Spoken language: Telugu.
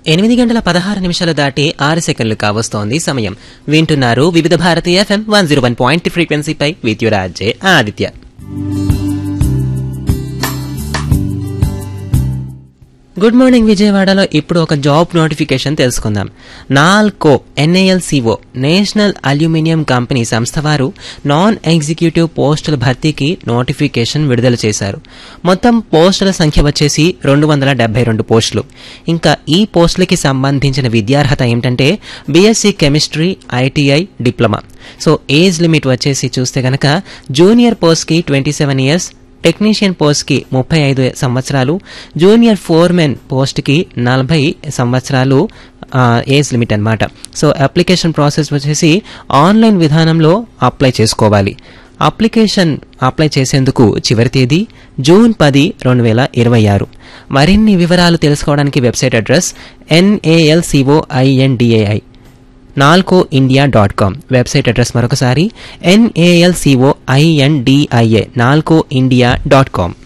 ఎనిమిది గంటల పదహారు నిమిషాలు దాటి ఆరు సెకండ్లు కావస్తోంది సమయం వింటున్నారు Vividh Bharati FM one zero one point ఫ్రీక్వెన్సీపై విద్యురాజే ఆదిత్య గుడ్ మార్నింగ్ విజయవాడలో ఇప్పుడు ఒక జాబ్ నోటిఫికేషన్ తెలుసుకుందాం NALCO N A L C O national aluminium company సంస్థ వారు నాన్ ఎగ్జిక్యూటివ్ పోస్టుల భర్తీకి నోటిఫికేషన్ విడుదల చేశారు మొత్తం పోస్టుల సంఖ్య వచ్చేసి రెండు వందల డెబ్బై రెండు పోస్టులు ఇంకా ఈ పోస్టులకి సంబంధించిన విద్యార్హత ఏమిటంటే BSc chemistry ITI diploma so age limit వచ్చేసి చూస్తే కనుక జూనియర్ పోస్ట్కి ట్వంటీ సెవెన్ ఇయర్స్ టెక్నీషియన్ పోస్ట్కి ముప్పై ఐదు సంవత్సరాలు జూనియర్ ఫోర్మెన్ పోస్ట్కి నలభై సంవత్సరాలు ఆ, ఏజ్ లిమిట్ అన్నమాట సో అప్లికేషన్ ప్రాసెస్ వచ్చేసి ఆన్లైన్ విధానంలో అప్లై చేసుకోవాలి అప్లికేషన్ అప్లై చేసేందుకు చివరి తేదీ జూన్ పది రెండు వేల ఇరవై ఆరు మరిన్ని వివరాలు తెలుసుకోవడానికి website address ఎన్ఏఎల్సిఓఐఎన్డిఏఐ NALCO India dot com website address మరొకసారి ఎన్ఏఎల్సిఓఐఎన్డిఐఏ నాల్కో ఇండియా డాట్ కామ్